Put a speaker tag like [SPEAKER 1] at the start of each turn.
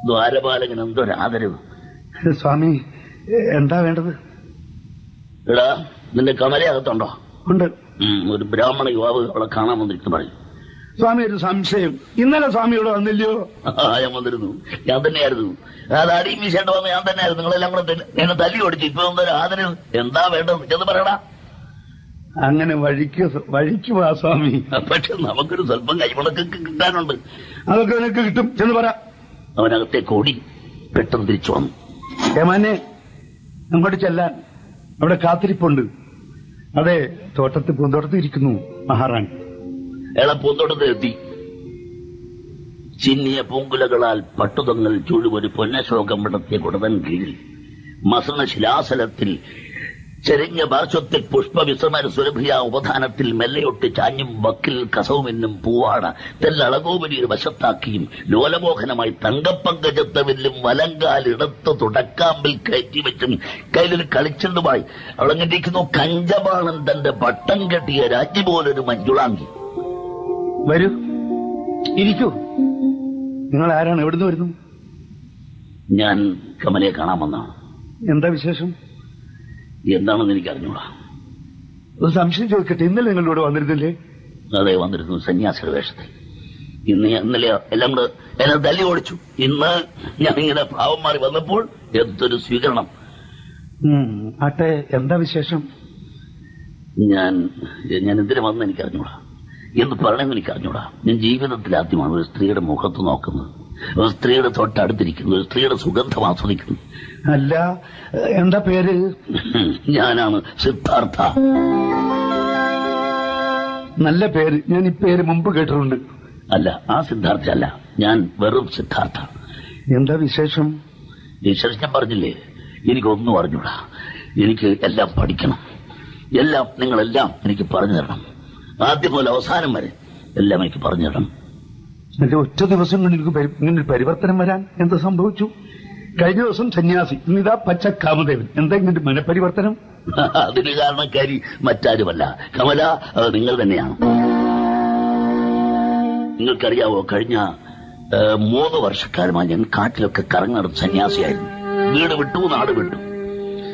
[SPEAKER 1] ദ്വാരപാലകൻ എന്തൊരു ആദരവ്
[SPEAKER 2] സ്വാമി എ- എന്താ വേണ്ടത്
[SPEAKER 1] എടാ നിന്റെ കമലയകത്തുണ്ടോ
[SPEAKER 2] ഉണ്ട്
[SPEAKER 1] ഉം, ഒരു ബ്രാഹ്മണ യുവാവ് അവളെ കാണാൻ വന്നിരിക്കുന്നു പറയും
[SPEAKER 2] സ്വാമി ഒരു സംശയം ഇന്നലെ സ്വാമി ഇവിടെ വന്നില്ലയോ
[SPEAKER 1] ആ, ഞാൻ വന്നിരുന്നു ഞാൻ തന്നെയായിരുന്നു അത് അടിയും വീശേണ്ട വന്ന ഞാൻ തന്നെയായിരുന്നു നിങ്ങളെല്ലാം കൂടെ തന്നെ- എന്നെ തല്ലി ഓടിച്ചു ഇപ്പൊ എന്തൊരു ആദരവ് എന്താ വേണ്ടത് ചെന്ന് പറയടാ
[SPEAKER 2] അങ്ങനെ വഴിക്ക് വഴിക്ക് വാ സ്വാമി
[SPEAKER 1] പക്ഷെ നമുക്കൊരു സ്വല്പം കൈമുടക്കൊക്കെ കിട്ടാനുണ്ട്
[SPEAKER 2] അതൊക്കെ നിനക്ക് കിട്ടും ചെന്ന് പറ
[SPEAKER 1] അവനകത്തേക്ക് ഓടി പെട്ടെന്ന് തിരിച്ചു വന്നു
[SPEAKER 2] ഏമാനെ അങ്ങോട്ട് ചെല്ലാൻ അവിടെ കാത്തിരിപ്പുണ്ട് അതെ തോട്ടത്തിൽ പൂന്തോട്ടത്തിൽ ഇരിക്കുന്നു മഹാറാണി
[SPEAKER 1] അയാളെ പൂന്തോട്ടത്തിൽ എത്തി ചിന്നിയ പൂങ്കുലകളാൽ പട്ടുതങ്ങൾ ചുഴുവൊരു പൊന്നശോകം വിടത്തിയ കുടതൻ കീഴിൽ മസണ ശിലാസലത്തിൽ ചെരിഞ്ഞ പാർശ്വത്തിൽ പുഷ്പവിശ്രമര സുരഭിയ ഉപധാനത്തിൽ മെല്ലയൊട്ട് ചാഞ്ഞും വക്കിൽ കസവുമെന്നും പൂവാട തെല്ലളകോപരി ഒരു വശത്താക്കിയും ലോലമോഹനമായി തങ്കപ്പങ്കജത്തവില്ലും വലങ്കാലിടത്ത് തുടക്കാമ്പിൽ കയറ്റിവെച്ചും കയ്യിലൊരു കളിച്ചെണ്ടുമായി അവളങ്ങിരിക്കുന്നു കഞ്ചബാണൻ തന്റെ പട്ടം കെട്ടിയ രാജ്ഞി പോലൊരു മഞ്ജുളാങ്കി
[SPEAKER 2] വരൂ ഇരിക്കൂ നിങ്ങൾ ആരാണ് എവിടുന്ന് വരുന്നു
[SPEAKER 1] ഞാൻ കമലയെ കാണാൻ വന്നാണ്
[SPEAKER 2] എന്താ വിശേഷം
[SPEAKER 1] എന്താണെന്ന് എനിക്ക് അറിഞ്ഞൂടാ
[SPEAKER 2] ഒരു സംശയം ചോദിക്കട്ടെ ഇന്നലെ നിങ്ങളിവിടെ വന്നിരുന്നില്ലേ
[SPEAKER 1] അതെ വന്നിരുന്നു സന്യാസിയുടെ വേഷത്തിൽ ഇന്ന് ഞാൻ ഇന്നലെ എല്ലാം കൂടെ എന്നെ തല്ലി ഓടിച്ചു ഇന്ന് ഞാൻ ഇങ്ങനെ ഭാവം മാറി വന്നപ്പോൾ എന്തൊരു സ്വീകരണം
[SPEAKER 2] ഉം, ആട്ടെ എന്താ വിശേഷം
[SPEAKER 1] ഞാൻ ഞാൻ എന്തിനു വന്ന് എനിക്ക് അറിഞ്ഞൂടാ എന്ന് പറയണമെന്ന് എനിക്ക് അറിഞ്ഞൂടാ ഞാൻ ജീവിതത്തിൽ ആദ്യമാണ് ഒരു സ്ത്രീയുടെ മുഖത്ത് നോക്കുന്നത് ഒരു സ്ത്രീയുടെ തൊട്ടടുത്തിരിക്കുന്നു ഒരു സ്ത്രീയുടെ സുഗന്ധം ആസ്വദിക്കുന്നു
[SPEAKER 2] അല്ല എന്താ പേര്
[SPEAKER 1] ഞാനാണ് സിദ്ധാർത്ഥ
[SPEAKER 2] നല്ല പേര് ഞാൻ ഈ പേര് മുമ്പ് കേട്ടിട്ടുണ്ട്
[SPEAKER 1] അല്ല ആ സിദ്ധാർത്ഥ അല്ല ഞാൻ വെറും സിദ്ധാർത്ഥ
[SPEAKER 2] എന്താ വിശേഷം
[SPEAKER 1] ടീച്ചർ ഞാൻ പറഞ്ഞില്ലേ എനിക്കൊന്നും അറിഞ്ഞൂടാ എനിക്ക് എല്ലാം പഠിക്കണം എല്ലാം നിങ്ങളെല്ലാം എനിക്ക് പറഞ്ഞു തരണം ആദ്യം മുതൽ അവസാനം വരെ എല്ലാം എനിക്ക് പറഞ്ഞു തരണം
[SPEAKER 2] എന്റെ ഒറ്റ ദിവസം കൊണ്ട് എനിക്ക് പരി- ഇങ്ങനെ ഒരു പരിവർത്തനം വരാൻ എന്ത് സംഭവിച്ചു കഴിഞ്ഞ ദിവസം സന്യാസി ഇന്നിതാ പച്ച കാമദേവൻ എന്താ ഇങ്ങനെ മനപരിവർത്തനം
[SPEAKER 1] അതിന് കാരണക്കാരി മറ്റാരുമല്ല കമല അത് നിങ്ങൾ തന്നെയാണ് നിങ്ങൾക്കറിയാവോ കഴിഞ്ഞ ഏ, മൂന്ന് വർഷക്കാലമായി ഞാൻ കാട്ടിലൊക്കെ കറങ്ങി നടന്ന സന്യാസിയായിരുന്നു വീട് വിട്ടു നാട് വിട്ടു